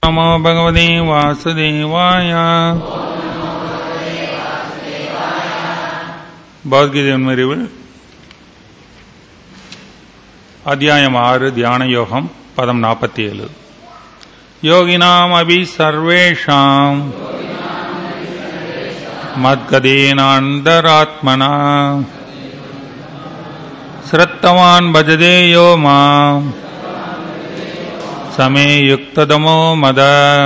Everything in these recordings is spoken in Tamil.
நமோ பகவதே வாசுதேவாய பகவத்கீதை உண்மறிவு அத்தியாயம் ஆறு தியான யோகம் பதம் நாற்பத்தி ஏழு யோகினாம் அபி சர்வேஷாம் மத்கதேனாந்தராத்மனா ஸ்ரத்தவான் பஜதே யோ மாம் சமே யுக்ததமோ மத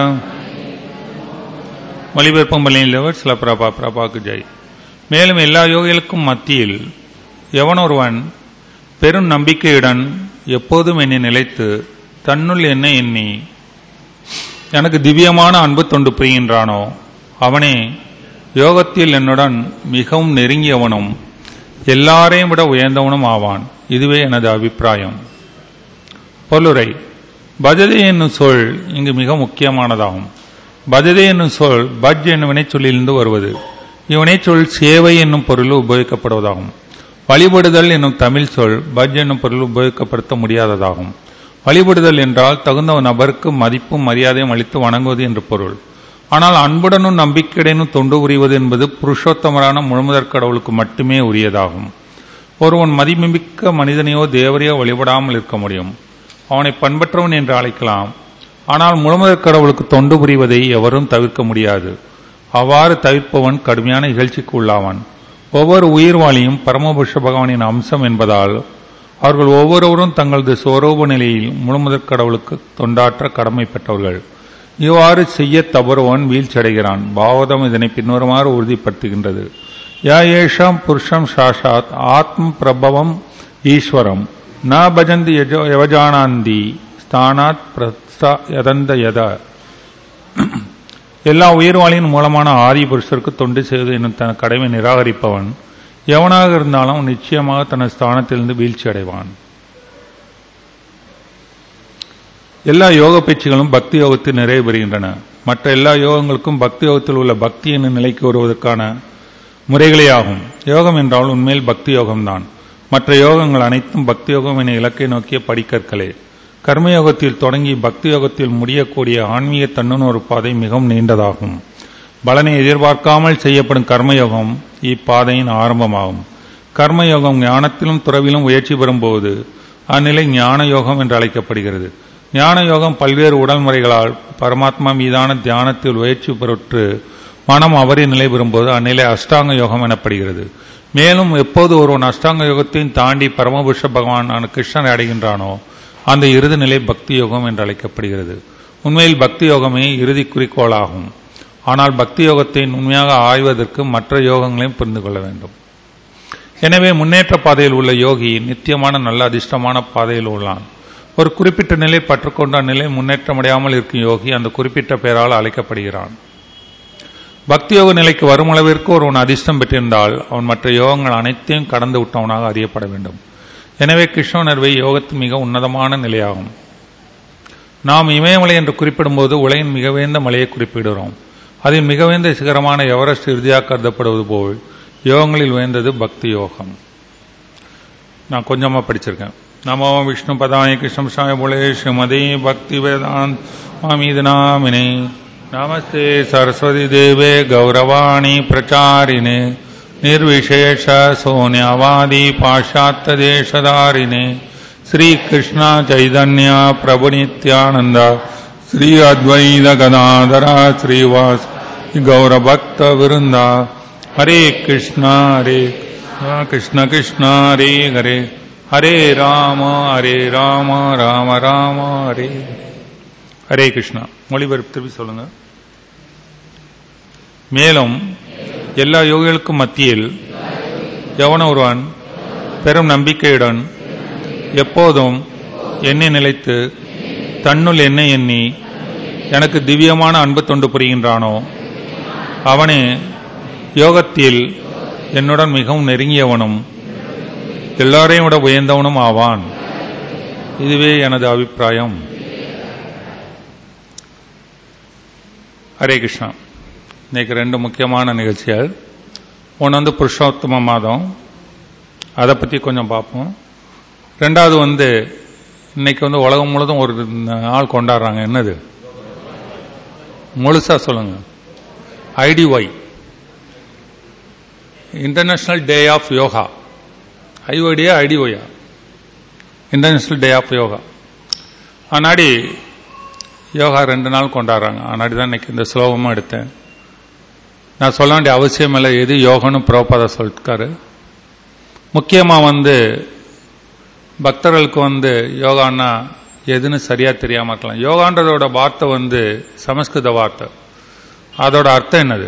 மொழிபெயர்ப்பும் பள்ளியில் சில பிரபா பிரபாக்கு ஜெய் மேலும் எல்லா யோகிகளுக்கும் மத்தியில் எவனொருவன் பெரும் நம்பிக்கையுடன் எப்போதும் என்னை நிலைத்து தன்னுள் என்னை எண்ணி எனக்கு திவ்யமான அன்பு தொண்டு புரிகின்றானோ அவனே யோகத்தில் என்னுடன் மிகவும் நெருங்கியவனும் எல்லாரையும் விட உயர்ந்தவனும் ஆவான் இதுவே எனது அபிப்பிராயம் பொருளுரை பஜதை என்னும் சொல் இங்கு மிக முக்கியமானதாகும் பஜதை என்னும் சொல் பஜ் என்னும் வினைச்சொல்லிலிருந்து வருவது இவ்வினைச்சொல் சேவை என்னும் பொருள் உபயோகிக்கப்படுவதாகும் வழிபடுதல் என்னும் தமிழ் சொல் பஜ் என்னும் பொருள் உபயோகிக்கப்படுத்த முடியாததாகும் வழிபடுதல் என்றால் தகுந்த நபருக்கு மதிப்பும் மரியாதையும் அளித்து வணங்குவது என்று பொருள் ஆனால் அன்புடனும் நம்பிக்கையுடனும் தொண்டு புரிவது என்பது புருஷோத்தமரான முழுமுதற் கடவுளுக்கு மட்டுமே உரியதாகும் ஒருவன் மதிமிக்க மனிதனையோ தேவரையோ வழிபடாமல் இருக்க முடியும் அவனை பண்பற்றவன் என்று அழைக்கலாம் ஆனால் முழுமுதற் கடவுளுக்கு தொண்டு புரிவதை எவரும் தவிர்க்க முடியாது அவ்வாறு தவிர்ப்பவன் கடுமையான இகழ்ச்சிக்கு உள்ளாவான் ஒவ்வொரு உயிர்வாளியும் பரமபுருஷ பகவானின் அம்சம் என்பதால் அவர்கள் ஒவ்வொருவரும் தங்களது சொரூப நிலையில் முழுமுதற் கடவுளுக்கு தொண்டாற்ற கடமை பெற்றவர்கள் இவ்வாறு செய்ய தவறுவன் வீழ்ச்சியடைகிறான் பாவதம் இதனை பின்வருமாறு உறுதிப்படுத்துகின்றது யா ஏஷாம் புருஷம் சாஷாத் ஆத்ம பிரபவம் ஈஸ்வரம் ந பஜந்தி யவஜானாந்தி ஸ்தானாத் பிரஸ்தா யதந்த யத எல்லா உயிர்வாளியின் மூலமான ஆதி புருஷருக்கு தொண்டு செய்வது என்னும் தன் கடமை நிராகரிப்பவன் எவனாக இருந்தாலும் நிச்சயமாக தனது ஸ்தானத்திலிருந்து வீழ்ச்சி அடைவான் எல்லா யோக பயிற்சிகளும் பக்தி யோகத்தில் நிறைவு பெறுகின்றன மற்ற எல்லா யோகங்களுக்கும் பக்தி யோகத்தில் உள்ள பக்தி என்னும் நிலைக்கு வருவதற்கான முறைகளே ஆகும் யோகம் என்றால் உண்மையில் பக்தி யோகம்தான் மற்ற யோகங்கள் அனைத்தும் பக்தி யோகம் என இலக்கை நோக்கிய படிக்கற்களே கர்மயோகத்தில் தொடங்கி பக்தி யோகத்தில் முடியக்கூடிய ஆன்மீக தன்னுணர்வு பாதை மிகவும் நீண்டதாகும் பலனை எதிர்பார்க்காமல் செய்யப்படும் கர்மயோகம் இப்பாதையின் ஆரம்பமாகும் கர்மயோகம் ஞானத்திலும் துறவிலும் உயர்ச்சி பெறும்போது அந்நிலை ஞான யோகம் என்று அழைக்கப்படுகிறது ஞான யோகம் பல்வேறு உடல் முறைகளால் பரமாத்மா மீதான தியானத்தில் உயர்ச்சி பெற்று மனம் அவரை நிலை பெறும்போது அந்நிலை அஷ்டாங்க யோகம் எனப்படுகிறது மேலும் எப்போது ஒருவன் அஷ்டாங்க யோகத்தையும் தாண்டி பரமபுருஷ பகவான் கிருஷ்ணனை அடைகின்றானோ அந்த இறுதி நிலை பக்தி யோகம் என்று அழைக்கப்படுகிறது உண்மையில் பக்தி யோகமே இறுதி குறிக்கோளாகும் ஆனால் பக்தி யோகத்தை உண்மையாக ஆய்வதற்கு மற்ற யோகங்களையும் புரிந்து கொள்ள வேண்டும் எனவே முன்னேற்ற பாதையில் உள்ள யோகி நித்தியமான நல்ல அதிர்ஷ்டமான பாதையில் உள்ளான் ஒரு குறிப்பிட்ட நிலை பற்றுக்கொண்ட நிலை முன்னேற்றமடையாமல் இருக்கும் யோகி அந்த குறிப்பிட்ட பெயரால் அழைக்கப்படுகிறான் பக்தி யோக நிலைக்கு வரும் அளவிற்கு ஒருவன் அதிர்ஷ்டம் பெற்றிருந்தால் அவன் மற்ற யோகங்கள் அனைத்தையும் கடந்து விட்டவனாக அறியப்பட வேண்டும் எனவே கிருஷ்ணோணர்வை யோகத்தின் மிக உன்னதமான நிலையாகும் நாம் இமயமலை என்று குறிப்பிடும்போது உலகின் மிக வேந்த மலையை குறிப்பிடுகிறோம் அதில் மிக வேந்த சிகரமான எவரெஸ்ட் இறுதியாக கருதப்படுவது போல் யோகங்களில் வேந்தது பக்தி யோகம் நான் கொஞ்சமாக படிச்சிருக்கேன் நமோ விஷ்ணு பதாய கிருஷ்ணம் சாய போலே ஸ்ரீமதி பக்தி வேதாந்த் மாமீது நாமினே நமஸ்தே சரஸ்வதி தேவே கௌரவாணி பிரச்சாரிணே निर्विशेष सोन्यावादी पाश्चात्य देशधारिणे श्री कृष्ण चैतन्य प्रभु नित्यानंद श्री अद्वैत गदाधरा श्रीवास गौर भक्त वृंदा हरे कृष्ण हरे कृष्ण कृष्ण हरे हरे हरे राम हरे राम राम राम हरे ஹரே கிருஷ்ணா மொழிபெயர்ப்பு திருப்பி சொல்லுங்க மேலும் எல்லா யோகிகளுக்கும் மத்தியில் எவன ஒருவன் பெரும் நம்பிக்கையுடன் எப்போதும் என்னை நிலைத்து தன்னுள் என்னை எண்ணி எனக்கு திவ்யமான அன்பு தொண்டு புரிகின்றானோ அவனே யோகத்தில் என்னுடன் மிகவும் நெருங்கியவனும் எல்லாரையும் விட உயர்ந்தவனும் ஆவான் இதுவே எனது அபிப்பிராயம் ஹரே கிருஷ்ணா இன்னைக்கு ரெண்டு முக்கியமான நிகழ்ச்சிகள் ஒன்று வந்து புருஷோத்தம மாதம் அதை பற்றி கொஞ்சம் பார்ப்போம் ரெண்டாவது வந்து இன்னைக்கு வந்து உலகம் முழுதும் ஒரு நாள் கொண்டாடுறாங்க என்னது முழுசா சொல்லுங்க IDY international day of yoga ஐஓடியா ஐடிஒயா இன்டர்நேஷனல் டே ஆஃப் யோகா ஆனாடி யோகா ரெண்டு நாள் கொண்டாடுறாங்க ஆனாடி தான் இன்னைக்கு இந்த ஸ்லோகமும் எடுத்தேன் நான் சொல்ல வேண்டிய அவசியம் இல்லை எது யோகன்னு புரோபாத சொல்லிருக்காரு முக்கியமாக வந்து பக்தர்களுக்கு வந்து யோகான்னா எதுன்னு சரியா தெரியாம இருக்கலாம் யோகான்றதோட வார்த்தை வந்து சமஸ்கிருத வார்த்தை அதோட அர்த்தம் என்னது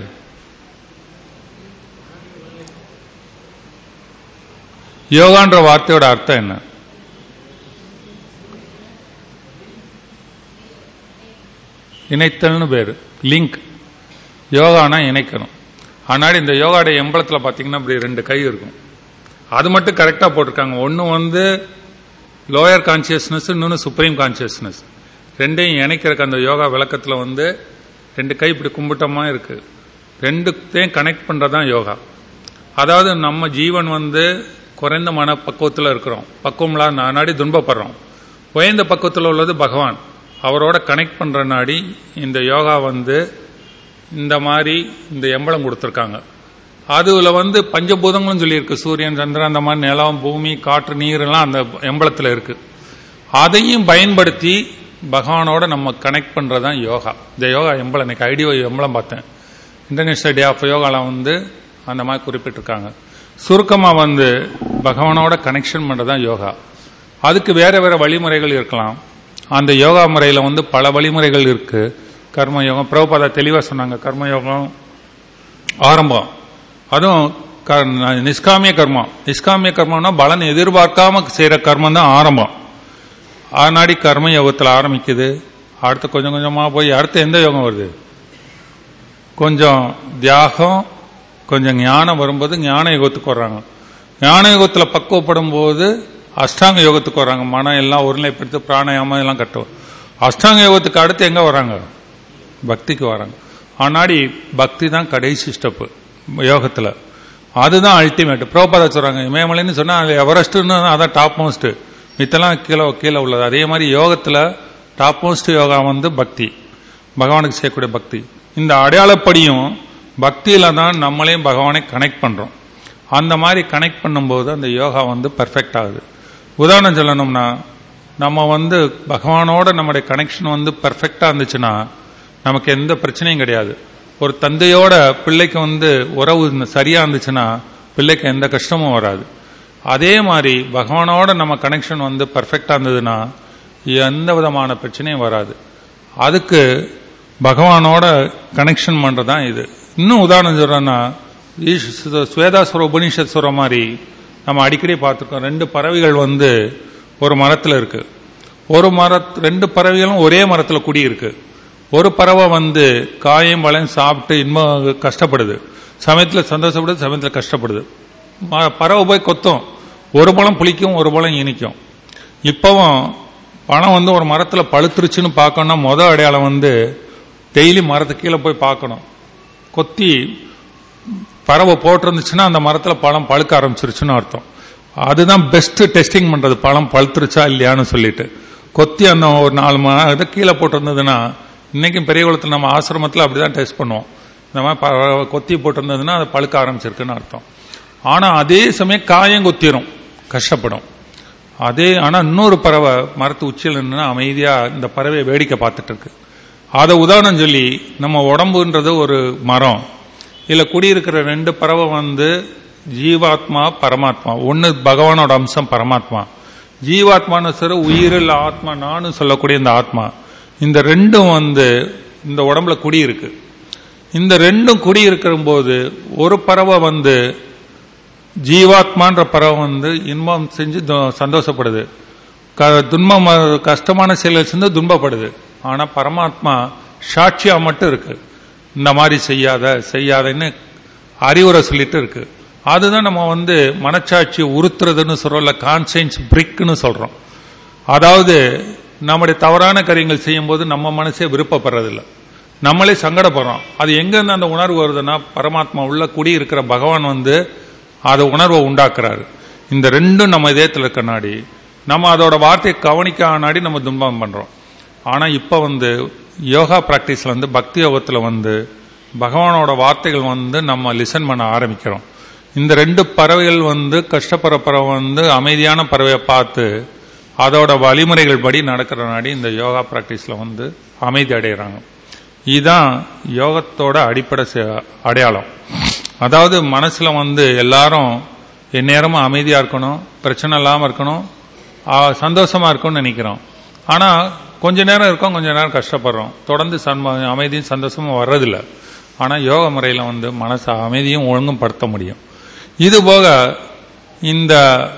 யோகான்ற வார்த்தையோட அர்த்தம் என்ன இணைத்தல்னு பேரு லிங்க் யோகானா இணைக்கணும் ஆனால் இந்த யோகாட எம்பளத்தில் பார்த்தீங்கன்னா இப்படி ரெண்டு கை இருக்கும் அது மட்டும் கரெக்டாக போட்டிருக்காங்க ஒன்று வந்து லோயர் கான்சியஸ்னஸ் இன்னொன்று சுப்ரீம் கான்சியஸ்னஸ் ரெண்டையும் இணைக்கிறக்கு அந்த யோகா விளக்கத்தில் வந்து ரெண்டு கை இப்படி கும்பிட்டமாக இருக்கு ரெண்டுத்தையும் கனெக்ட் பண்ணுறது தான் யோகா அதாவது நம்ம ஜீவன் வந்து குறைந்த மன பக்குவத்தில் இருக்கிறோம் பக்குவம்லாம் நாடி துன்பப்படுறோம் உயர்ந்த பக்குவத்தில் உள்ளது பகவான் அவரோட கனெக்ட் பண்ணுற நாடி இந்த யோகா வந்து இந்த மாதிரி இந்த எம்பளம் கொடுத்துருக்காங்க அதுல வந்து பஞ்சபூதங்களும் சொல்லியிருக்கு சூரியன் சந்திரன் அந்த மாதிரி நிலம் பூமி காற்று நீர் எல்லாம் அந்த எம்பளத்தில் இருக்கு அதையும் பயன்படுத்தி பகவானோட நம்ம கனெக்ட் பண்றது தான் யோகா இந்த யோகா எம்பளம் எனக்கு ஐடியோ எம்பளம் பார்த்தேன் இன்டர்நேஷனல் டே ஆஃப் யோகால வந்து அந்த மாதிரி குறிப்பிட்டிருக்காங்க சுருக்கமாக வந்து பகவானோட கனெக்ஷன் பண்ணுறது தான் யோகா அதுக்கு வேற வேற வழிமுறைகள் இருக்கலாம் அந்த யோகா முறையில் வந்து பல வழிமுறைகள் இருக்கு கர்மயோகம் பிரபுபாதா தெளிவாக சொன்னாங்க கர்மயோகம் ஆரம்பம் அதுவும் க- நிஷ்காமிய கர்மம் நிஷ்காமிய கர்மம்னா பலன் எதிர்பார்க்காம செய்யற கர்மம் தான் ஆரம்பம் ஆனாடி கர்ம யோகத்தில் ஆரம்பிக்குது அடுத்து கொஞ்சம் கொஞ்சமா போய் அடுத்து எந்த யோகம் வருது கொஞ்சம் தியாகம் கொஞ்சம் ஞானம் வரும்போது ஞான யோகத்துக்கு வர்றாங்க ஞான யோகத்தில் பக்குவப்படும் போது அஷ்டாங்க யோகத்துக்கு வர்றாங்க மனம் எல்லாம் ஒருநிலைப்படுத்தி பிராணாயாமம் எல்லாம் கட்டும் அஷ்டாங்க யோகத்துக்கு அடுத்து எங்க வராங்க பக்திக்கு வராங்க ஆனாடி பக்தி தான் கடைசி ஸ்டெப்பு யோகத்தில் அதுதான் அல்டிமேட் ப்ரோபாதா சொல்றாங்க இமயமலைன்னு சொன்னா அது எவரெஸ்ட்னு அதான் டாப் மோஸ்ட் மித்தெல்லாம் கீழே கீழே உள்ளது அதே மாதிரி யோகத்தில் டாப் மோஸ்ட் யோகா வந்து பக்தி பகவானுக்கு செய்யக்கூடிய பக்தி இந்த அடையாளப்படியும் பக்தியில தான் நம்மளையும் பகவானை கனெக்ட் பண்றோம் அந்த மாதிரி கனெக்ட் பண்ணும்போது அந்த யோகா வந்து பெர்ஃபெக்ட் ஆகுது உதாரணம் சொல்லணும்னா நம்ம வந்து பகவானோட நம்முடைய கனெக்ஷன் வந்து பெர்ஃபெக்டா இருந்துச்சுன்னா நமக்கு எந்த பிரச்சனையும் கிடையாது ஒரு தந்தையோட பிள்ளைக்கு வந்து உறவு சரியா இருந்துச்சுன்னா பிள்ளைக்கு எந்த கஷ்டமும் வராது அதே மாதிரி பகவானோட நம்ம கனெக்ஷன் வந்து பெர்ஃபெக்டா இருந்ததுன்னா எந்த விதமான பிரச்சனையும் வராது அதுக்கு பகவானோட கனெக்ஷன் பண்றதுதான் இது இன்னும் உதாரணம் சொல்றேன்னா ஈஸ்- ஸ்வேதாசுர உபனிஷத் சொல்ற மாதிரி நம்ம அடிக்கடி பார்த்துருக்கோம் ரெண்டு பறவைகள் வந்து ஒரு மரத்துல இருக்கு ஒரு மர ரெண்டு பறவைகளும் ஒரே மரத்துல குடி இருக்கு ஒரு பறவை வந்து காயம் பழம் சாப்பிட்டு இன்பம் கஷ்டப்படுது சமயத்துல சந்தோஷப்படுது சமயத்துல கஷ்டப்படுது ம- பறவை போய் கொத்தும் ஒரு பழம் புளிக்கும் ஒரு பழம் இனிக்கும் இப்பவும் பழம் வந்து ஒரு மரத்துல பழுத்துருச்சுன்னு பார்க்கணும்னா முத அடையாளம் வந்து டெய்லி மரத்துக்கு கீழே போய் பார்க்கணும் கொத்தி பறவை போட்டிருந்துச்சுன்னா அந்த மரத்துல பழம் பழுக்க ஆரம்பிச்சிருச்சுன்னு அர்த்தம் அதுதான் பெஸ்ட் டெஸ்டிங் பண்றது பழம் பழுத்துருச்சா இல்லையான்னு சொல்லிட்டு கொத்தி அந்த ஒரு நாலு மணி இதை கீழே போட்டிருந்ததுன்னா இன்னைக்கும் பெரிய குளத்தில் நம்ம ஆசிரமத்தில் அப்படிதான் டெஸ்ட் பண்ணுவோம் இந்த மாதிரி ப- கொத்தி போட்டிருந்ததுன்னா அது பழுக்க ஆரம்பிச்சிருக்குன்னு அர்த்தம் ஆனா அதே சமயம் காயம் கொத்திரும் கஷ்டப்படும் அதே ஆனா இன்னொரு பறவை மரத்து உச்சியில் நின்று அமைதியா இந்த பறவையை வேடிக்கை பார்த்துட்டு இருக்கு அதை உதாரணம் சொல்லி நம்ம உடம்புன்றது ஒரு மரம் இதுல குடியிருக்கிற ரெண்டு பறவை வந்து ஜீவாத்மா பரமாத்மா ஒன்னு பகவானோட அம்சம் பரமாத்மா ஜீவாத்மான்னு சொல்ற உயிரில் ஆத்மா நானும் சொல்லக்கூடிய இந்த ஆத்மா இந்த ரெண்டும் வந்து இந்த உடம்புல குடியிருக்கு இந்த ரெண்டும் குடியிருக்கிற போது ஒரு பறவை வந்து ஜீவாத்மான்ற பறவை வந்து இன்பம் செஞ்சு து- சந்தோஷப்படுது க- துன்பம் அஹ், கஷ்டமான செயல்கள் செஞ்சு துன்பப்படுது ஆனா பரமாத்மா சாட்சியா மட்டும் இருக்கு இந்த மாதிரி செய்யாத செய்யாதன்னு அறிவுரை சொல்லிட்டு இருக்கு அதுதான் நம்ம வந்து மனச்சாட்சியை உறுத்துறதுன்னு சொல்றோம்ல கான்சியன்ஸ் பிரிக்னு சொல்றோம் அதாவது நம்முடைய தவறான காரியங்கள் செய்யும்போது நம்ம மனசே விருப்பப்படுறதில்ல நம்மளே சங்கடப்படுறோம் அது எங்க இருந்து அந்த உணர்வு வருதுன்னா பரமாத்மா உள்ள குடி இருக்கிற பகவான் வந்து அதை உணர்வை உண்டாக்குறாரு இந்த ரெண்டும் நம்ம இதயத்தில் இருக்கனாடி நம்ம அதோட வார்த்தையை கவனிக்கானாடி நம்ம துன்பம் பண்றோம் ஆனா இப்ப வந்து யோகா பிராக்டிஸ்ல வந்து பக்தி யோகத்துல வந்து பகவானோட வார்த்தைகள் வந்து நம்ம லிசன் பண்ண ஆரம்பிக்கிறோம் இந்த ரெண்டு பறவைகள் வந்து கஷ்டப்படுற பறவை வந்து அமைதியான பறவையை பார்த்து அதோட வழிமுறைகள் படி நடக்கிறனாடி இந்த யோகா பிராக்டிஸ்ல வந்து அமைதி அடைகிறாங்க இதுதான் யோகத்தோட அடிப்படை செ- அடையாளம் அதாவது மனசுல வந்து எல்லாரும் எந்நேரமும் அமைதியா இருக்கணும் பிரச்சனை இல்லாம இருக்கணும் ஆ, சந்தோஷமா இருக்கும்னு நினைக்கிறோம் ஆனா கொஞ்ச நேரம் இருக்கோம் கொஞ்ச நேரம் கஷ்டப்படுறோம் தொடர்ந்து சன்ம அமைதியும் சந்தோஷமும் வர்றதில்ல ஆனா யோக முறையில வந்து மனசை அமைதியும் ஒழுங்கும் படுத்த முடியும் இது போக இந்த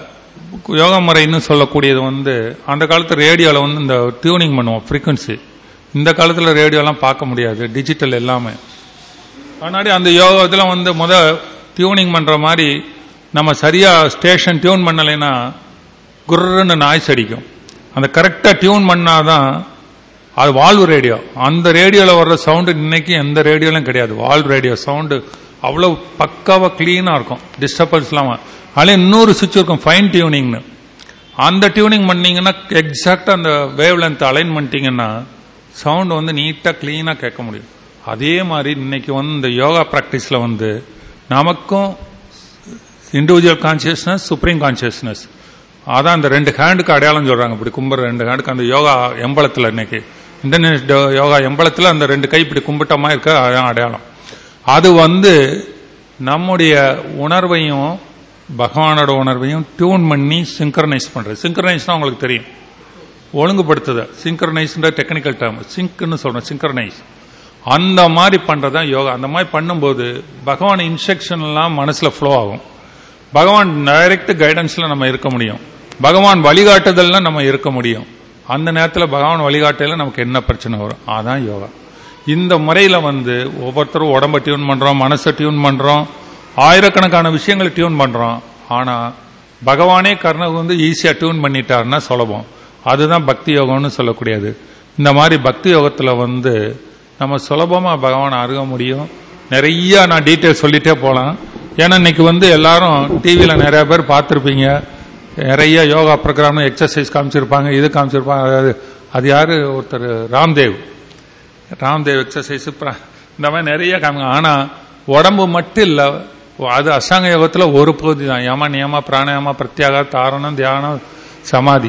யோக முறைன்னு சொல்லக்கூடியது வந்து அந்த காலத்து ரேடியோவில் வந்து இந்த டியூனிங் பண்ணுவோம் ஃப்ரீக்குவன்சி இந்த காலத்தில் ரேடியோலாம் பார்க்க முடியாது டிஜிட்டல் எல்லாமே முன்னாடி அந்த யோகத்தில் வந்து முத டியூனிங் பண்ணுற மாதிரி நம்ம சரியாக ஸ்டேஷன் டியூன் பண்ணலைன்னா குர்ருன்னு நாய்ஸ் அடிக்கும் அந்த கரெக்டாக டியூன் பண்ணாதான் அது வால்வ் ரேடியோ அந்த ரேடியோவில் வர்ற சவுண்டு இன்னைக்கு எந்த ரேடியோலையும் கிடையாது வால்வ் ரேடியோ சவுண்டு அவ்வளோ பக்காவாக க்ளீனாக இருக்கும் டிஸ்டர்பன்ஸ் இல்லாமல் அதில் இன்னொரு சுவிட்ச் இருக்கும் ஃபைன் டியூனிங்னு அந்த டியூனிங் பண்ணீங்கன்னா எக்ஸாக்டாக அந்த வேவ் லென்த் அலைன் பண்ணிட்டீங்கன்னா சவுண்ட் வந்து நீட்டாக க்ளீனாக கேட்க முடியும் அதே மாதிரி இன்னைக்கு வந்து இந்த யோகா ப்ராக்டிஸில் வந்து நமக்கும் இண்டிவிஜுவல் கான்சியஸ்னஸ் சுப்ரீம் கான்சியஸ்னஸ் அதான் அந்த ரெண்டு ஹேண்டுக்கு அடையாளம் சொல்றாங்க இப்படி கும்புற ரெண்டு ஹேண்டுக்கு அந்த யோகா எம்பளத்தில் இன்னைக்கு இன்டர்நேஷனல் யோகா எம்பளத்தில் அந்த ரெண்டு கை இப்படி கும்பிட்டமா இருக்க அதான் அடையாளம் அது வந்து நம்முடைய உணர்வையும் பகவானோட உணர்வையும் டியூன் பண்ணி சிங்க்ரனைஸ் பண்றது சிங்க்ரனைஸ்னா உங்களுக்கு தெரியும் ஒழுங்குபடுத்துத சிங்க்ரனைஸ்ன்ற டெக்னிக்கல் டேர்ம் சிங்க்னு சொல்றோம் சிங்க்ரனைஸ் அந்த மாதிரி பண்றதுதான் யோகா அந்த மாதிரி பண்ணும்போது பகவான் இன்ஸ்ட்ரக்ஷன் எல்லாம் மனசுல ஃப்ளோ ஆகும் பகவான் டைரக்ட் கைடன்ஸ்ல நம்ம இருக்க முடியும் பகவான் வழிகாட்டுதல்ல நம்ம இருக்க முடியும் அந்த நேரத்தில் பகவான் வழிகாட்டையில நமக்கு என்ன பிரச்சனை வரும் அதான் யோகா இந்த முறையில வந்து ஒவ்வொருத்தரும் உடம்ப டியூன் பண்றோம் மனசை டியூன் பண்றோம் ஆயிரக்கணக்கான விஷயங்களை டியூன் பண்றோம் ஆனா பகவானே கர்ண வந்து ஈஸியா டியூன் பண்ணிட்டாருன்னா சுலபம் அதுதான் பக்தி யோகம்னு சொல்லக்கூடியது இந்த மாதிரி பக்தி யோகத்துல வந்து நம்ம சுலபமா பகவானை அருக முடியும் நிறைய நான் டீட்டெயில் சொல்லிட்டே போலாம் ஏன்னா இன்னைக்கு வந்து எல்லாரும் டிவியில நிறைய பேர் பார்த்துருப்பீங்க நிறைய யோகா ப்ரோக்ராம் எக்ஸசைஸ் காமிச்சிருப்பாங்க இது காமிச்சிருப்பாங்க அதாவது அது யாரு ஒருத்தர் ராம்தேவ் ராம்தேவ் எக்ஸசைஸ் இந்த மாதிரி நிறைய காமிங்க ஆனா உடம்பு மட்டும் இல்ல அது அஷ்டாங்க யோகத்துல ஒரு பகுதி தான் யம நியம பிராணாயாம பிரத்யாகா தாரணம் தியானம் சமாதி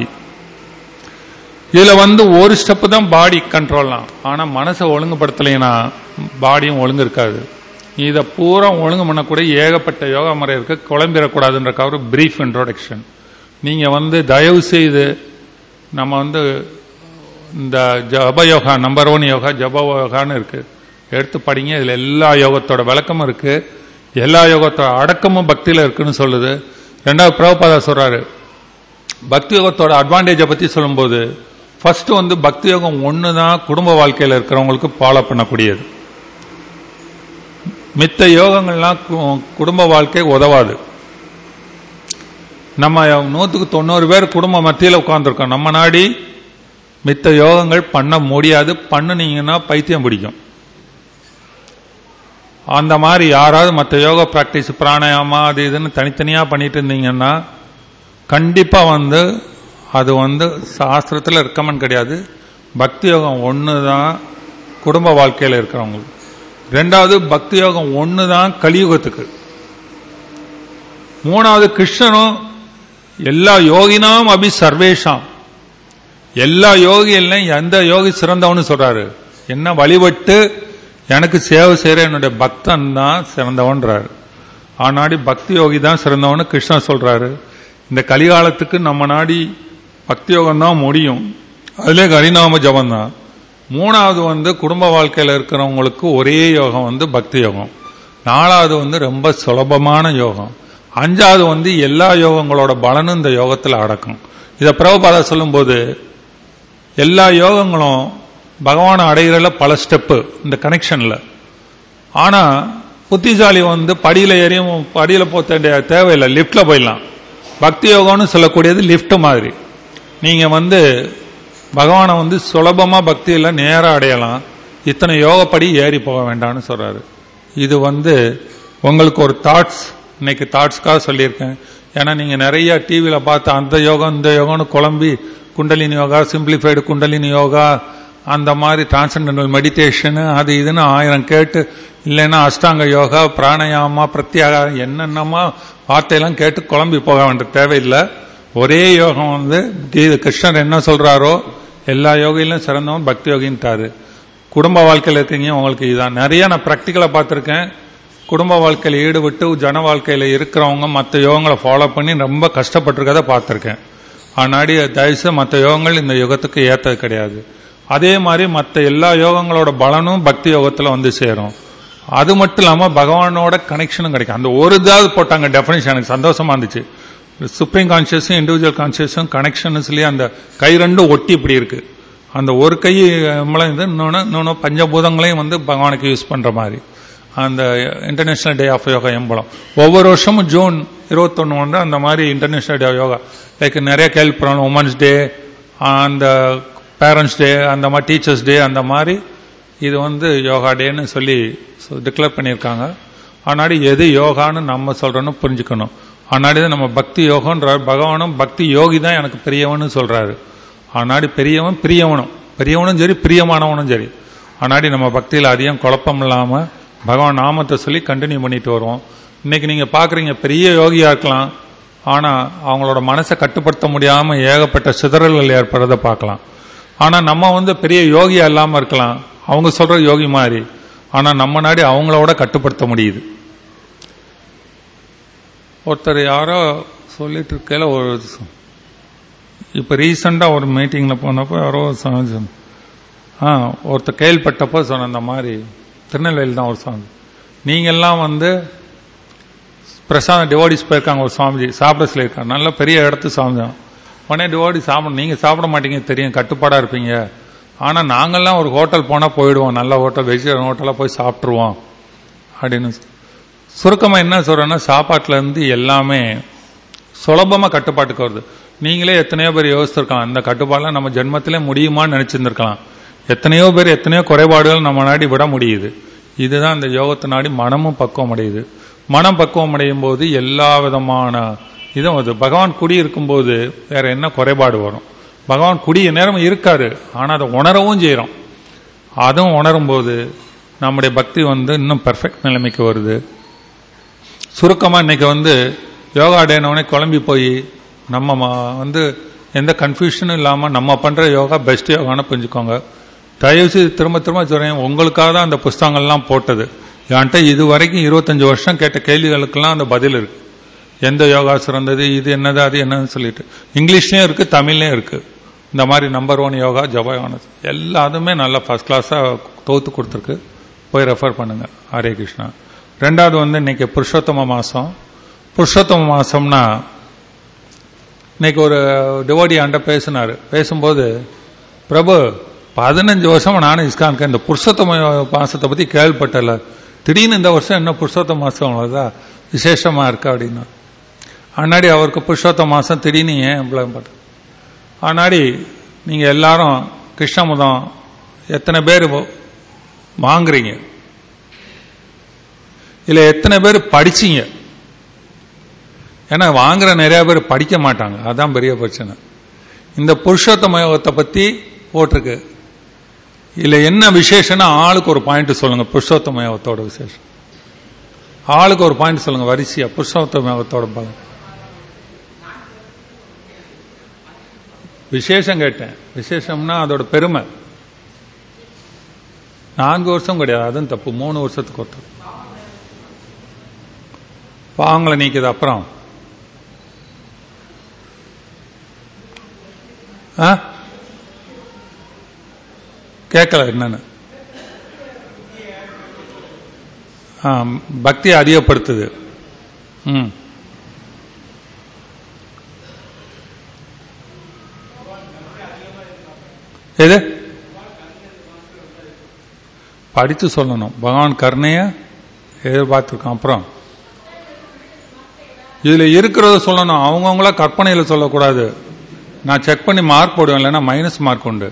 இதுல வந்து ஒரு ஸ்டெப் தான் பாடி கண்ட்ரோல்லாம் ஆனா மனசை ஒழுங்குபடுத்தலைன்னா பாடியும் ஒழுங்கு இருக்காது இதை பூரா ஒழுங்கு பண்ணக்கூடிய ஏகப்பட்ட யோகா முறை இருக்கு குழம்பிடக்கூடாதுன்றக்காக ஒரு பிரீஃப் இன்ட்ரோடக்ஷன் நீங்க வந்து தயவு செய்து நம்ம வந்து இந்த ஜப யோகா நம்பர் ஒன் யோகா ஜப யோகான்னு இருக்கு எடுத்து படிங்க இதுல எல்லா யோகத்தோட விளக்கமும் இருக்கு எல்லா யோகத்தோட அடக்கமும் பக்தியில இருக்குன்னு சொல்லுது ரெண்டாவது பிரபுபாதா சொல்றாரு பக்தி யோகத்தோட அட்வான்டேஜை பத்தி சொல்லும்போது ஃபர்ஸ்ட் வந்து பக்தி யோகம் ஒன்று தான் குடும்ப வாழ்க்கையில் இருக்கிறவங்களுக்கு ஃபாலோ பண்ணக்கூடியது மித்த யோகங்கள்லாம் கு- குடும்ப வாழ்க்கை உதவாது நம்ம நூற்றுக்கு தொண்ணூறு பேர் குடும்ப மத்தியில் உட்காந்துருக்கோம் நம்ம நாடி மித்த யோகங்கள் பண்ண முடியாது பண்ணுனீங்கன்னா பைத்தியம் பிடிக்கும் அந்த மாதிரி யாராவது மற்ற யோகா பிராக்டிஸ் பிராணாயாமா அது இதுன்னு தனித்தனியாக பண்ணிட்டு இருந்தீங்கன்னா கண்டிப்பா வந்து அது வந்து சாஸ்திரத்தில் ரெக்கமெண்ட் கிடையாது பக்தி யோகம் ஒன்று தான் குடும்ப வாழ்க்கையில் இருக்கிறவங்களுக்கு ரெண்டாவது பக்தி யோகம் ஒன்று தான் கலியுகத்துக்கு மூணாவது கிருஷ்ணனும் எல்லா யோகினாம் அபி சர்வேஷாம் எல்லா யோகியிலும் எந்த யோகி சிறந்தவன்னு சொல்றாரு என்ன வழிபட்டு எனக்கு சேவை செய்யற என்னுடைய பக்தன் தான் சிறந்தவன்றாரு ஆனாடி பக்தி யோகி தான் சிறந்தவன்னு கிருஷ்ணன் சொல்றாரு இந்த கலிகாலத்துக்கு நம்ம நாடி பக்தி யோகம் தான் முடியும் அதுல கரிநாம ஜபம் தான் மூணாவது வந்து குடும்ப வாழ்க்கையில் இருக்கிறவங்களுக்கு ஒரே யோகம் வந்து பக்தி யோகம் நாலாவது வந்து ரொம்ப சுலபமான யோகம் அஞ்சாவது வந்து எல்லா யோகங்களோட பலனும் இந்த யோகத்தில் அடக்கும் இதை பிரபுபாதா சொல்லும்போது எல்லா யோகங்களும் பகவானை அடைகிறதுல பல ஸ்டெப்பு இந்த கனெக்ஷன்ல ஆனா புத்திசாலி வந்து படியில ஏறியும் படியில போக வேண்டிய தேவையில்லை லிஃப்ட்ல போயிடலாம் பக்தி யோகம்னு சொல்லக்கூடியது லிஃப்ட் மாதிரி நீங்க வந்து பகவானை வந்து சுலபமா பக்தியில நேரா அடையலாம் இத்தனை யோகப்படி ஏறி போக வேண்டாம்னு சொல்றாரு இது வந்து உங்களுக்கு ஒரு தாட்ஸ் இன்னைக்கு தாட்ஸ்க்காக சொல்லியிருக்கேன் ஏன்னா நீங்க நிறைய டிவியில பார்த்து அந்த யோகம் இந்த யோகம்னு குழம்பி குண்டலினி யோகா சிம்பிளிஃபைடு குண்டலினி யோகா அந்த மாதிரி டிரான்சண்டல் மெடிடேஷனு அது இதுன்னு ஆயிரம் கேட்டு இல்லைன்னா அஷ்டாங்க யோகா பிராணயாமா பிரத்யாகாரம் என்னென்னமா வார்த்தையெல்லாம் கேட்டு குழம்பி போக வேண்டிய தேவையில்லை ஒரே யோகம் வந்து கீத கிருஷ்ணர் என்ன சொல்றாரோ எல்லா யோகையிலும் சிறந்தவன் பக்தி யோகின்ட்டாரு குடும்ப வாழ்க்கையில் இருக்கீங்க உங்களுக்கு இதான் நிறைய நான் ப்ராக்டிக்கலாக பார்த்துருக்கேன் குடும்ப வாழ்க்கையில் ஈடுபட்டு ஜன வாழ்க்கையில் இருக்கிறவங்க மற்ற யோகங்களை ஃபாலோ பண்ணி ரொம்ப கஷ்டப்பட்டிருக்கதை பார்த்துருக்கேன் ஆனாடி தயவுசு மற்ற யோகங்கள் இந்த யுகத்துக்கு ஏற்றது கிடையாது அதே மாதிரி மற்ற எல்லா யோகங்களோட பலனும் பக்தி யோகத்தில் வந்து சேரும் அது மட்டும் இல்லாமல் பகவானோட கனெக்ஷனும் கிடைக்கும் அந்த ஒரு இதாவது போட்டாங்க டெஃபினேஷன் எனக்கு சந்தோஷமா இருந்துச்சு சுப்ரீம் கான்சியஸும் இண்டிவிஜுவல் கான்சியஸும் கனெக்ஷன்ஸ்லேயே அந்த கை ரெண்டும் ஒட்டி இப்படி இருக்கு அந்த ஒரு கை மூலம் இது இன்னொன்று இன்னொன்று பஞ்சபூதங்களையும் வந்து பகவானுக்கு யூஸ் பண்ணுற மாதிரி அந்த international day of yoga emblem ஒவ்வொரு வருஷமும் ஜூன் இருபத்தொன்று வந்து அந்த மாதிரி international day of yoga like நிறைய கேள்விப்படுறோம் உமன்ஸ் டே அந்த பேரண்ட்ஸ் டே அந்த மாதிரி டீச்சர்ஸ் டே அந்த மாதிரி இது வந்து யோகா டேன்னு சொல்லி டிக்ளேர் பண்ணியிருக்காங்க ஆனாடி எது யோகான்னு நம்ம சொல்றோன்னு புரிஞ்சுக்கணும் ஆனாடி தான் நம்ம பக்தி யோகன்றார் பகவானும் பக்தி யோகி தான் எனக்கு பெரியவன்னு சொல்றாரு ஆனாடி பெரியவன் பிரியவனும் பெரியவனும் சரி பிரியமானவனும் சரி ஆனாடி நம்ம பக்தியில் அதிகம் குழப்பம் இல்லாம பகவான் நாமத்தை சொல்லி கண்டினியூ பண்ணிட்டு வருவோம் இன்னைக்கு நீங்க பாக்குறீங்க பெரிய யோகியா இருக்கலாம் ஆனா அவங்களோட மனசை கட்டுப்படுத்த முடியாம ஏகப்பட்ட சிதறல்கள் ஏற்படுறதை பார்க்கலாம் ஆனா நம்ம வந்து பெரிய யோகியா இல்லாம இருக்கலாம் அவங்க சொல்ற யோகி மாதிரி ஆனா நம்ம நாடி அவங்களோட கட்டுப்படுத்த முடியுது ஒருத்தர் யாரோ சொல்லிட்டு இருக்கையில ஒரு இப்ப ரீசெண்டா ஒரு மீட்டிங்ல போனப்போ யாரோ சொன்ன ஆ ஒருத்தர் கேள்விப்பட்டப்போ சொன்ன இந்த மாதிரி திருநெல்வேலி தான் ஒரு சுவாமி நீங்கெல்லாம் வந்து பிரசாதம் டிவோடிஸ் போயிருக்காங்க ஒரு சுவாமிஜி சாப்பிட சொல்லியிருக்காங்க நல்ல பெரிய இடத்து சுவாமி தான் உடனே டிவோடி சாப்பிட நீங்க சாப்பிட மாட்டீங்க தெரியும் கட்டுப்பாடா இருப்பீங்க ஆனா நாங்கெல்லாம் ஒரு ஹோட்டல் போனா போயிடுவோம் நல்ல ஹோட்டல் வெஜிடேரியன் ஹோட்டலா போய் சாப்பிட்டுருவோம் அப்படின்னு சுருக்கமா என்ன சொல்றேன்னா சாப்பாட்டுல இருந்து எல்லாமே சுலபமா கட்டுப்பாட்டுக்கு வருது நீங்களே எத்தனையோ பேர் யோசிச்சிருக்கலாம் இந்த கட்டுப்பாடுலாம் நம்ம ஜென்மத்திலே முடியுமான்னு நினைச்சிருந்திருக்கலாம் எத்தனையோ பேர் எத்தனையோ குறைபாடுகள் நம்ம நாடி விட முடியுது இதுதான் இந்த யோகத்தை நாடி மனமும் பக்குவம் அடையுது மனம் பக்குவம் அடையும் போது எல்லா விதமான இதுவும் அது பகவான் குடி இருக்கும்போது வேற என்ன குறைபாடு வரும் பகவான் குடிய நேரம் இருக்காரு ஆனா அதை உணரவும் செய்யறோம் அதுவும் உணரும் போது நம்முடைய பக்தி வந்து இன்னும் பெர்ஃபெக்ட் நிலைமைக்கு வருது சுருக்கமா இன்னைக்கு வந்து யோகா டேனவனே குழம்பி போய் நம்ம வந்து எந்த கன்ஃபியூஷனும் இல்லாம நம்ம பண்ற யோகா பெஸ்ட் யோகான்னு புரிஞ்சுக்கோங்க தயவு செய்து திரும்ப திரும்ப சொல்றேன் உங்களுக்காக தான் அந்த புஸ்தகங்கள்லாம் போட்டது என்கிட்ட இது வரைக்கும் இருபத்தஞ்சு வருஷம் கேட்ட கேள்விகளுக்கெல்லாம் அந்த பதில் இருக்கு எந்த யோகா சிறந்தது இது என்னது அது என்னன்னு சொல்லிட்டு இங்கிலீஷ்லயும் இருக்கு தமிழ்லயும் இருக்கு இந்த மாதிரி நம்பர் ஒன் யோகா ஜபாயானது எல்லாத்துமே நல்லா ஃபர்ஸ்ட் கிளாஸா தொகுத்து கொடுத்துருக்கு போய் ரெஃபர் பண்ணுங்க ஹரே கிருஷ்ணா ரெண்டாவது வந்து இன்னைக்கு புருஷோத்தம மாசம் புருஷோத்தம மாசம்னா இன்னைக்கு ஒரு டிவோடி ஆண்ட பேசினாரு பேசும்போது பிரபு பதினஞ்சு வருஷமா நானும் இஸ்கானுக்கு இந்த புருஷோத்தம மாசத்தை பத்தி கேள்விப்பட்டல திடீர்னு இந்த வருஷம் என்ன புருஷோத்தம மாசம் அவ்வளவுதான் விசேஷமா இருக்கா அப்படின்னா அன்னாடி அவருக்கு புருஷோத்தம மாசம் திடீர்னு ஏன் இவ்வளவு ஆனாடி நீங்க எல்லாரும் கிருஷ்ணமுதம் எத்தனை பேர் வாங்குறீங்க இல்ல எத்தனை பேர் படிச்சீங்க ஏன்னா வாங்குற நிறைய பேர் படிக்க மாட்டாங்க அதான் பெரிய பிரச்சனை இந்த புருஷோத்தம யோகத்தை பத்தி போட்டிருக்கு இதுல என்ன விசேஷம்னா ஆளுக்கு ஒரு பாயிண்ட் சொல்லுங்க புருஷோத்தம யோகத்தோட விசேஷம் ஆளுக்கு ஒரு பாயிண்ட் சொல்லுங்க வரிசையா புருஷோத்தம யோகத்தோட பலம் விசேஷம் கேட்டேன் விசேஷம்னா அதோட பெருமை நான்கு வருஷம் கிடையாது அதுவும் தப்பு மூணு வருஷத்துக்கு ஒருத்தர் பாவங்களை நீக்குது அப்புறம் கேட்கல என்னன்னு பக்தியை அதிகப்படுத்துது ம் எது படித்து சொல்லணும் பகவான் கருணைய எதிர்பார்த்துருக்கோம் அப்புறம் இதுல இருக்கிறத சொல்லணும் அவங்கவுங்கள கற்பனையில சொல்லக்கூடாது நான் செக் பண்ணி மார்க் போடுவேன் இல்லைன்னா மைனஸ் மார்க் உண்டு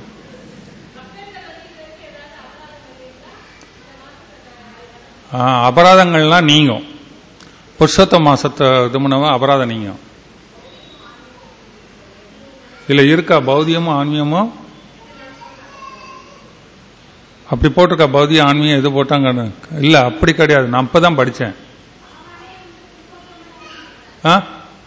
அபராதங்கள்லாம் நீங்கும் புருஷத்த மாசத்தை இது பண்ணவா அபராதம் நீங்கும் இல்ல இருக்கா பௌதியமும் ஆன்மீகமும் அப்படி போட்டிருக்கா பௌதிக ஆன்மீகம் எது போட்டாங்க இல்ல அப்படி கிடையாது நான் அப்பதான் படிச்சேன் ஆ?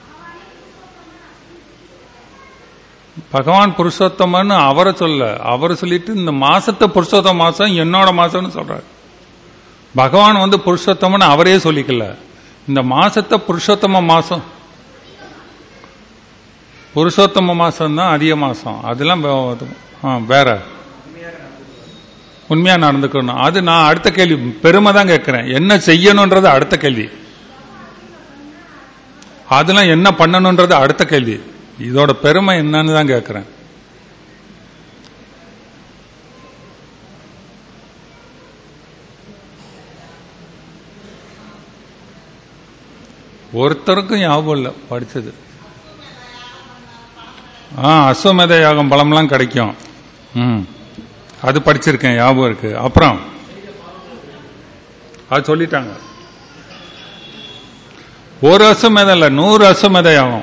பகவான் புருஷோத்தமன்னு அவரை சொல்ல அவரை சொல்லிட்டு இந்த மாசத்தை புருஷோத்தம மாசம் என்னோட மாசம்னு சொல்றாரு பகவான் வந்து புருஷோத்தமன்னு அவரே சொல்லிக்கல இந்த மாசத்தை புருஷோத்தம மாசம் புருஷோத்தம மாசம் தான் அதிக மாசம் அதெல்லாம் வே- ஆ, வேற உண்மையா நடந்துக்கணும் அது நான் அடுத்த கேள்வி பெருமை தான் கேட்கிறேன் என்ன செய்யணும்ன்றது அடுத்த கேள்வி அதெல்லாம் என்ன பண்ணணும்ன்றது அடுத்த கேள்வி இதோட பெருமை என்னன்னு தான் கேட்கிறேன் ஒருத்தருக்கும் ஞாபகம் இல்லை படிச்சது ஆ அஸ்வமேத யாகம் பழம்லாம் கிடைக்கும் ம் அது படிச்சிருக்கேன் ஞாபகம் இருக்கு அப்புறம் அது சொல்லிட்டாங்க ஒரு அஸ்வமேதம் இல்லை நூறு அஸ்வமேத யாகம்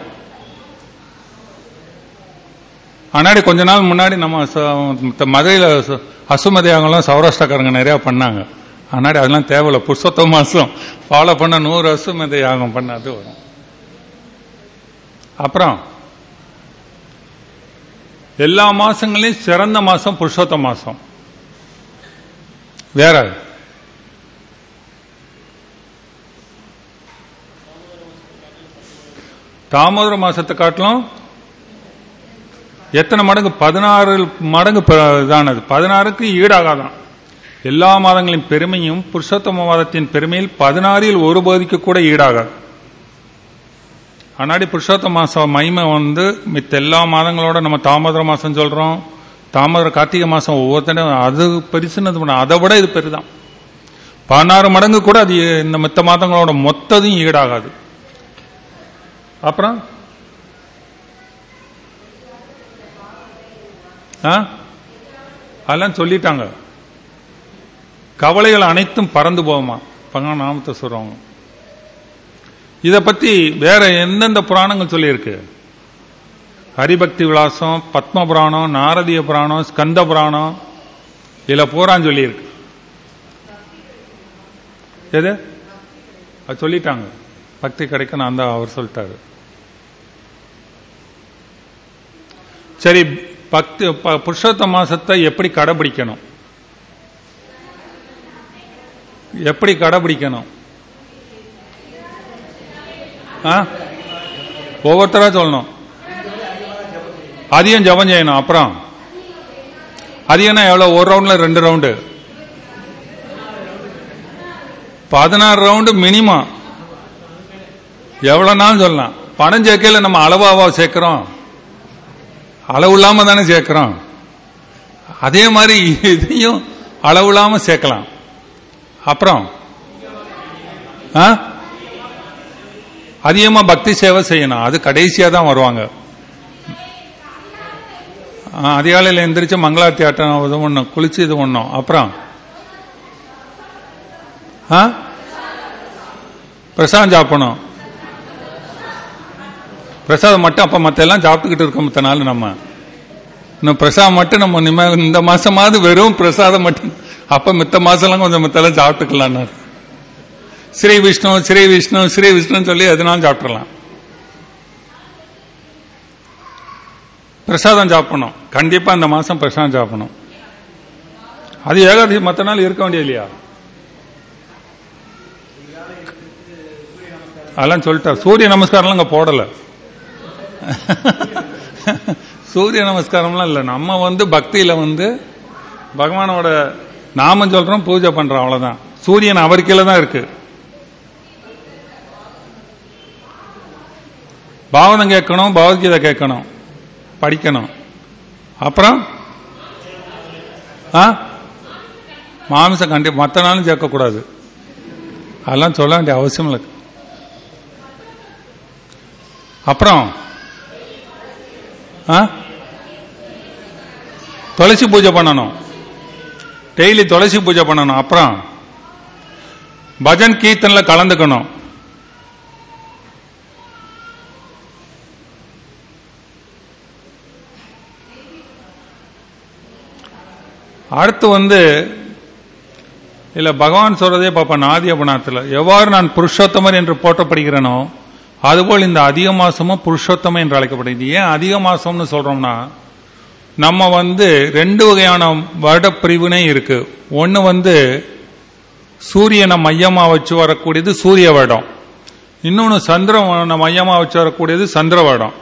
ஆனாடி கொஞ்ச நாள் முன்னாடி நம்ம ச- மதுரையில் ச- அஸ்வமேத யாகம்லாம் சௌராஷ்டிரக்காரங்க நிறையா பண்ணாங்க ஆனாடி அதெல்லாம் தேவையில்ல புருஷோத்தம மாசம் ஃபாலோ பண்ண நூறு அஸ்வமேத யாகம் பண்ண அது வரும் அப்புறம் எல்லா மாசங்களையும் சிறந்த மாசம் புருஷோத்த மாசம் வேற தாமோதர மாசத்தை காட்டிலும் எத்தனை மடங்கு பதினாறு மடங்கு ப- இதானது பதினாறுக்கு ஈடாகாதான் எல்லா மாதங்களின் பெருமையும் புருஷோத்தம மாதத்தின் பெருமையில் பதினாறில் ஒரு பகுதிக்கு கூட ஈடாகாது ஆனாடி புருஷோத்தம மாசம் மகிமை வந்து மித்த எல்லா மாதங்களோட நம்ம தாமோதர மாசம் சொல்றோம் தாமோதர கார்த்திகை மாசம் ஒவ்வொருத்தரும் அது பெருசுன்னு பண்ண அதை விட இது பெரிதான் பதினாறு மடங்கு கூட அது இந்த மித்த மாதங்களோட மொத்ததையும் ஈடாகாது அப்புறம் ஆ? அதெல்லாம் சொல்லிட்டாங்க கவலைகள் அனைத்தும் பறந்து போகுமா பகவான் நாமத்தை சொல்றவங்க இத பத்தி வேற எந்தெந்த புராணங்கள் சொல்லியிருக்கு ஹரிபக்தி விலாசம் பத்ம புராணம் நாரதிய புராணம் ஸ்கந்த புராணம் இதுல பூரான் சொல்லியிருக்கு எது அது சொல்லிட்டாங்க பக்தி கிடைக்கணும் அந்த அவர் சொல்லிட்டாரு சரி பக்தி ப- புருஷோத்த மாசத்தை எப்படி கடைபிடிக்கணும் எப்படி கடைபிடிக்கணும் ஆ? ஒவ்வொருத்தரா சொல்லணும் அதிகம் ஜபம் செய்யணும் அப்புறம் அதிகம்னா எவ்வளவு ஒரு ரவுண்ட்ல ரெண்டு ரவுண்டு பதினாறு ரவுண்டு மினிமம் எவ்வளவு நாள் சொல்லலாம் பணம் சேர்க்கையில நம்ம அளவாவா சேர்க்கிறோம் அளவு இல்லாம தானே சேர்க்கிறோம் அதே மாதிரி இதையும் அளவு இல்லாம சேர்க்கலாம் அப்புறம் ஆ? அதிகமா பக்தி சேவை செய்யணும் அது கடைசியா தான் வருவாங்க ஆ, அதிகாலையில் எந்திரிச்சு மங்களார்த்தி ஆட்டம் இது பண்ணணும் குளிச்சு இது பண்ணணும் அப்புறம் ஆ? பிரசாதம் சாப்பிடணும் பிரசாதம் மட்டும் அப்ப மத்த எல்லாம் சாப்பிட்டுக்கிட்டு இருக்கோம் மத்த நாள் நம்ம இன்னும் பிரசாதம் மட்டும் நம்ம நிம்ம இந்த மாசமாவது வெறும் பிரசாதம் மட்டும் அப்ப மித்த மாசம்லாம் கொஞ்சம் மத்தெல்லாம் சாப்பிட்டுக்கலாம்னாரு ஸ்ரீ விஷ்ணு ஸ்ரீ விஷ்ணு ஸ்ரீ விஷ்ணுன்னு சொல்லி எதுனாலும் சாப்பிடலாம் பிரசாதம் சாப்பிடணும் கண்டிப்பா இந்த மாசம் பிரசாதம் சாப்பிடணும் அது ஏகாதசி மத்த நாள் இருக்க வேண்டியது இல்லையா அதெல்லாம் சொல்லிட்டார் சூரிய நமஸ்காரம்லாம் அங்க போடல சூரிய நமஸ்காரம்லாம் இல்லை நம்ம வந்து பக்தியில வந்து பகவானோட நாமம் சொல்றோம் பூஜை பண்றோம் அவ்வளவுதான் சூரியன் அவர் கீழே தான் இருக்கு பாவனம் கேட்கணும் பகவத்கீதை கேட்கணும் படிக்கணும் அப்புறம் ஆ மாமிசம் கண்டிப்பா மற்ற நாளும் சேர்க்கக்கூடாது அதெல்லாம் சொல்ல வேண்டிய அவசியம் இல்லை அப்புறம் ஆ? துளசி பூஜை பண்ணணும் டெய்லி துளசி பூஜை பண்ணணும் அப்புறம் பஜன் கீர்த்தன்ல கலந்துக்கணும் அடுத்து வந்து இல்ல பகவான் சொல்றதே பார்ப்பேன் ஆதி அபநாத்தில் எவ்வாறு நான் புருஷோத்தமர் என்று போற்றப்படுகிறேனோ அதுபோல் இந்த அதிக மாசமும் புருஷோத்தமம் என்று அழைக்கப்படுகிறது ஏன் அதிக மாசம்னு சொல்றோம்னா நம்ம வந்து ரெண்டு வகையான வருட பிரிவினை இருக்கு ஒன்னு வந்து சூரியனை மையமா வச்சு வரக்கூடியது சூரிய வருடம் இன்னொன்னு சந்திரனை மையமா வச்சு வரக்கூடியது சந்திர வருடம்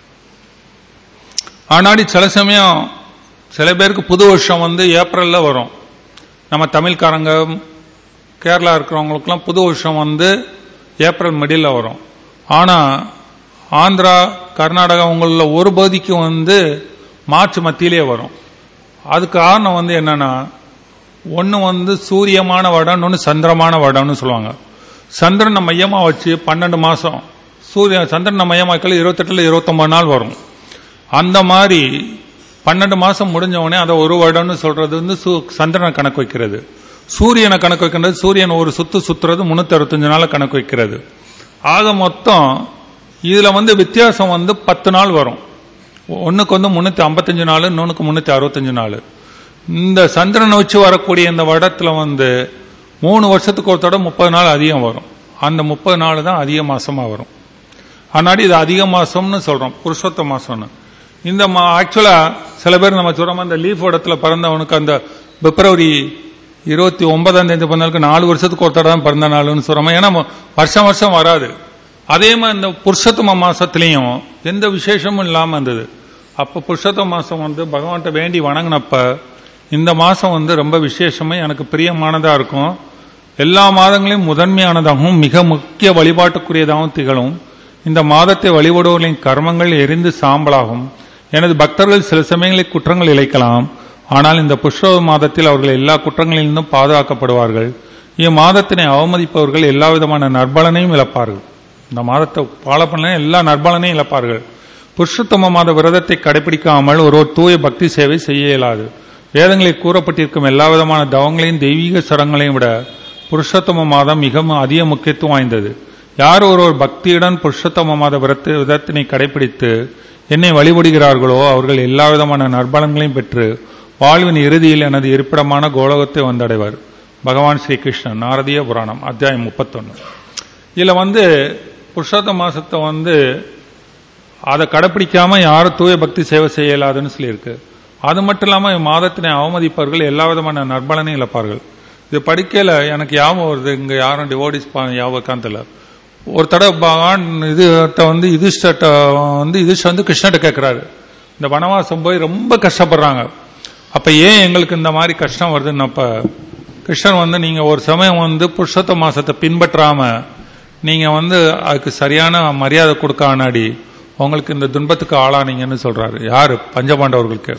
ஆனாடி சில சமயம் சில பேருக்கு புது வருஷம் வந்து ஏப்ரல்ல வரும் நம்ம தமிழ்காரங்க கேரளா இருக்கிறவங்களுக்குலாம் புது வருஷம் வந்து ஏப்ரல் மிடில் வரும் ஆனால் ஆந்திரா கர்நாடகா உங்களில் ஒரு பகுதிக்கு வந்து மார்ச் மத்தியிலே வரும் அதுக்கு காரணம் வந்து என்னன்னா ஒன்று வந்து சூரியமான வருடம் இன்னொன்று சந்திரமான வருடம்னு சொல்லுவாங்க சந்திரனை மையமாக வச்சு பன்னெண்டு மாதம் சூரிய சந்திரனை மையமாக வைக்கல இருபத்தெட்டில் இருபத்தொம்பது நாள் வரும் அந்த மாதிரி பன்னெண்டு மாசம் முடிஞ்ச உடனே அதை ஒரு வருடம்னு சொல்றது வந்து சு- சந்திரனை கணக்கு வைக்கிறது சூரியனை கணக்கு வைக்கிறது சூரியன் ஒரு சுத்து சுத்துறது முன்னூத்தி அறுபத்தஞ்சு நாள் கணக்கு வைக்கிறது ஆக மொத்தம் இதுல வந்து வித்தியாசம் வந்து பத்து நாள் வரும் ஒண்ணுக்கு வந்து முன்னூத்தி ஐம்பத்தஞ்சு நாள் இன்னொன்னுக்கு முன்னூத்தி அறுபத்தஞ்சு நாள் இந்த சந்திரனை வச்சு வரக்கூடிய இந்த வருடத்துல வந்து மூணு வருஷத்துக்கு ஒரு தடவை முப்பது நாள் அதிகம் வரும் அந்த முப்பது நாள் தான் அதிக மாசமா வரும் அதனால இது அதிக மாசம்னு சொல்றோம் புருஷோத்த மாசம்னு இந்த ஆக்சுவலா சில பேர் நம்ம சொல்றோம் அந்த லீஃப் இடத்துல பிறந்தவனுக்கு அந்த பிப்ரவரி இருபத்தி ஒன்பதாம் தேதி பிறந்தவனுக்கு நாலு வருஷத்துக்கு ஒரு தடவை தான் பிறந்த நாள்னு சொல்றோம் ஏன்னா ம- வருஷம் வருஷம் வராது அதே மாதிரி இந்த புருஷோத்தம மாசத்துலயும் எந்த விசேஷமும் இல்லாம இருந்தது அப்ப புருஷோத்தம மாசம் வந்து பகவான்கிட்ட வேண்டி வணங்கினப்ப இந்த மாசம் வந்து ரொம்ப விசேஷமா எனக்கு பிரியமானதா இருக்கும் எல்லா மாதங்களையும் முதன்மையானதாகவும் மிக முக்கிய வழிபாட்டுக்குரியதாகவும் திகழும் இந்த மாதத்தை வழிபடுவர்களின் கர்மங்கள் எரிந்து சாம்பலாகும் எனது பக்தர்கள் சில சமயங்களில் குற்றங்கள் இழைக்கலாம் ஆனால் இந்த புஷ்ப மாதத்தில் அவர்கள் எல்லா குற்றங்களிலிருந்தும் பாதுகாக்கப்படுவார்கள் இம்மாதத்தினை அவமதிப்பவர்கள் எல்லா விதமான நற்பலனையும் இழப்பார்கள் இந்த மாதத்தை ஃபாலோ பண்ண எல்லா நற்பலனையும் இழப்பார்கள் புருஷோத்தம மாத விரதத்தை கடைபிடிக்காமல் ஒருவர் தூய பக்தி சேவை செய்ய இயலாது வேதங்களில் கூறப்பட்டிருக்கும் எல்லா விதமான தவங்களையும் தெய்வீக சடங்களையும் விட புருஷோத்தம மாதம் மிகவும் அதிக முக்கியத்துவம் வாய்ந்தது யார் ஒருவர் பக்தியுடன் புருஷோத்தம மாத விரத்து விதத்தினை கடைபிடித்து என்னை வழிபடுகிறார்களோ அவர்கள் எல்லா விதமான நற்பலன்களையும் பெற்று வாழ்வின் இறுதியில் எனது இருப்பிடமான கோலோகத்தை வந்தடைவர் பகவான் ஸ்ரீ கிருஷ்ணன் நாரதிய புராணம் அத்தியாயம் முப்பத்தொன்னு இதுல வந்து புருஷோத்த மாசத்தை வந்து அதை கடைப்பிடிக்காம யாரும் தூய பக்தி சேவை செய்ய இயலாதுன்னு சொல்லியிருக்கு அது மட்டும் இல்லாம மாதத்தினை அவமதிப்பவர்கள் எல்லா விதமான நற்பலனையும் இழப்பார்கள் இது படிக்கல எனக்கு ஞாபகம் வருது இங்க யாரும் டிவோடிஸ் ஞாபகம் உட்காந்துல ஒரு தடவை பகவான் இது வந்து யுதிஷ்டர்ட்ட வந்து யுதிஷ்டர் வந்து கிருஷ்ணர்ட்ட கேட்கிறாரு இந்த வனவாசம் போய் ரொம்ப கஷ்டப்படுறாங்க அப்ப ஏன் எங்களுக்கு இந்த மாதிரி கஷ்டம் வருதுன்னப்ப கிருஷ்ணன் வந்து நீங்க ஒரு சமயம் வந்து புருஷோத்த மாசத்தை பின்பற்றாம நீங்க வந்து அதுக்கு சரியான மரியாதை கொடுக்க ஆனாடி உங்களுக்கு இந்த துன்பத்துக்கு ஆளானீங்கன்னு சொல்றாரு யாரு பஞ்சபாண்டவர்களுக்கு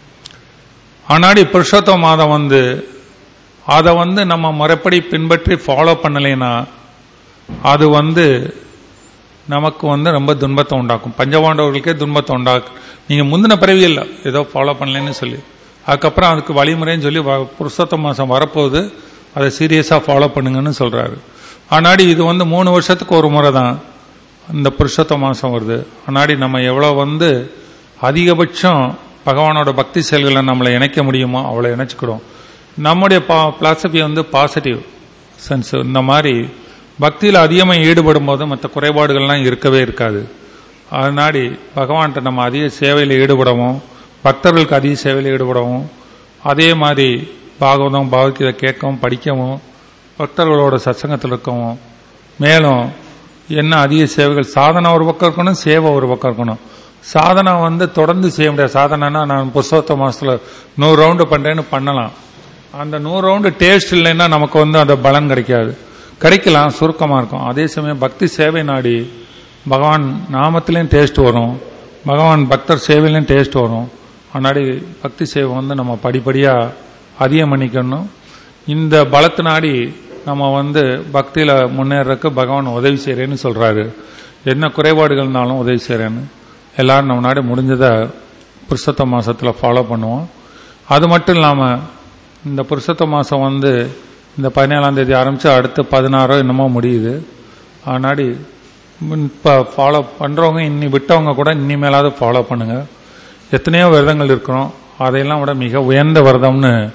ஆனாடி புருஷோத்த மாதம் வந்து அதை வந்து நம்ம முறைப்படி பின்பற்றி ஃபாலோ பண்ணலைன்னா அது வந்து நமக்கு வந்து ரொம்ப துன்பத்தை உண்டாக்கும் பஞ்சபாண்டவர்களுக்கே துன்பத்தை உண்டாக்கும் நீங்க முந்தின பிறவி இல்லை ஏதோ ஃபாலோ பண்ணலன்னு சொல்லி அதுக்கப்புறம் அதுக்கு வழிமுறைன்னு சொல்லி வ- புருஷோத்த மாசம் வரப்போகுது அதை சீரியஸா ஃபாலோ பண்ணுங்கன்னு சொல்றாரு ஆனாடி இது வந்து மூணு வருஷத்துக்கு ஒரு முறை தான் இந்த புருஷோத்த மாசம் வருது ஆனாடி நம்ம எவ்வளோ வந்து அதிகபட்சம் பகவானோட பக்தி செயல்களை நம்மளை இணைக்க முடியுமோ அவ்வளோ இணைச்சிக்கிடும் நம்முடைய பா பிலாசபி வந்து பாசிட்டிவ் சென்ஸ் இந்த மாதிரி பக்தியில் அதிகமாக ஈடுபடும் போது மற்ற குறைபாடுகள்லாம் இருக்கவே இருக்காது அதனாடி பகவான்கிட்ட நம்ம அதிக சேவையில் ஈடுபடவும் பக்தர்களுக்கு அதிக சேவையில் ஈடுபடவும் அதே மாதிரி பாகவதம் பாவகீதை கேட்கவும் படிக்கவும் பக்தர்களோட சத்சங்கத்தில் இருக்கவும் மேலும் என்ன அதிக சேவைகள் சாதனை ஒரு பக்கம் இருக்கணும் சேவை ஒரு பக்கம் இருக்கணும் சாதனை வந்து தொடர்ந்து செய்ய முடியாது சாதனைனா நான் புருஷோத்த மாசத்துல நூறு ரவுண்டு பண்றேன்னு பண்ணலாம் அந்த நூறு ரவுண்டு டேஸ்ட் இல்லைன்னா நமக்கு வந்து அந்த பலன் கிடைக்காது கிடைக்கலாம் சுருக்கமாக இருக்கும் அதே சமயம் பக்தி சேவை நாடி பகவான் நாமத்திலையும் டேஸ்ட் வரும் பகவான் பக்தர் சேவையிலையும் டேஸ்ட் வரும் முன்னாடி பக்தி சேவை வந்து நம்ம படிப்படியாக அதிகம் பண்ணிக்கணும் இந்த பலத்து நாடி நம்ம வந்து பக்தியில் முன்னேறக்கு பகவான் உதவி செய்கிறேன்னு சொல்கிறாரு என்ன குறைபாடுகள்னாலும் உதவி செய்கிறேன்னு எல்லாரும் நம்ம நாடு முடிஞ்சதை புருஷத்த மாசத்தில் ஃபாலோ பண்ணுவோம் அது மட்டும் இல்லாமல் இந்த புருஷத்த மாதம் வந்து இந்த பதினேழாம் தேதி ஆரம்பித்து அடுத்து பதினாறோ என்னமோ முடியுது ஆனாடி இப்போ ஃபாலோ பண்ணுறவங்க இன்னி விட்டவங்க கூட இனிமேலாவது ஃபாலோ பண்ணுங்க எத்தனையோ விரதங்கள் இருக்கிறோம் அதையெல்லாம் விட மிக உயர்ந்த விரதம்னு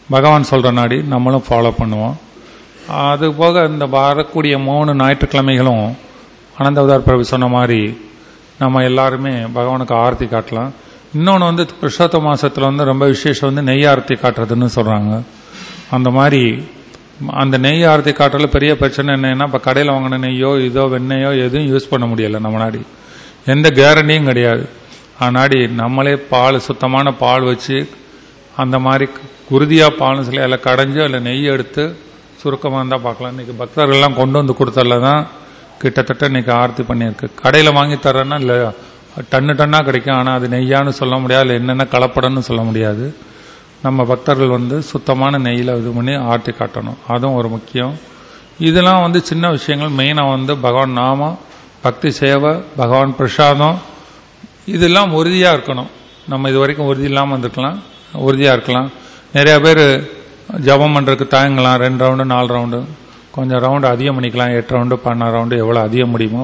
பகவான் சொல்கிற நாடி நம்மளும் ஃபாலோ பண்ணுவோம் அது போக இந்த வரக்கூடிய மூணு ஞாயிற்றுக்கிழமைகளும் அனந்தவதார் பிரபு சொன்ன மாதிரி நம்ம எல்லாருமே பகவானுக்கு ஆரத்தி காட்டலாம் இன்னொன்று வந்து புருஷோத்த மாசத்துல வந்து ரொம்ப விசேஷம் வந்து நெய் ஆரத்தி காட்டுறதுன்னு சொல்கிறாங்க அந்த மாதிரி அந்த நெய் ஆரத்தி காட்டுறதுல பெரிய பிரச்சனை என்னன்னா இப்போ கடையில் வாங்கின நெய்யோ இதோ வெண்ணெயோ எதுவும் யூஸ் பண்ண முடியலை நம்ம நாடி எந்த கேரண்டியும் கிடையாது ஆனாடி நம்மளே பால் சுத்தமான பால் வச்சு அந்த மாதிரி உறுதியாக பாலும் சில அதில் கடைஞ்சு அதில் நெய் எடுத்து சுருக்கமாக இருந்தால் பார்க்கலாம் இன்றைக்கி பக்தர்கள்லாம் கொண்டு வந்து கொடுத்ததில் தான் கிட்டத்தட்ட இன்றைக்கி ஆர்த்தி பண்ணியிருக்கு கடையில் வாங்கி தர்றேன்னா இல்லை டன்னு டன்னாக கிடைக்கும் ஆனால் அது நெய்யான்னு சொல்ல முடியாது இல்லை என்னென்ன கலப்படம்னு சொல்ல முடியாது நம்ம பக்தர்கள் வந்து சுத்தமான நெய்யில் இது பண்ணி ஆர்த்தி காட்டணும் அதுவும் ஒரு முக்கியம் இதெல்லாம் வந்து சின்ன விஷயங்கள் மெயினாக வந்து பகவான் நாமம் பக்தி சேவை பகவான் பிரசாதம் இதெல்லாம் உறுதியாக இருக்கணும் நம்ம இது வரைக்கும் உறுதி இல்லாமல் இருந்துக்கலாம் உறுதியாக இருக்கலாம் நிறைய பேர் ஜபம் பண்ணுறதுக்கு தயங்கலாம் ரெண்டு ரவுண்டு நாலு ரவுண்டு கொஞ்சம் ரவுண்டு அதிகம் பண்ணிக்கலாம் எட்டு ரவுண்டு பன்னெண்டு ரவுண்டு எவ்வளோ அதிகம் முடியுமோ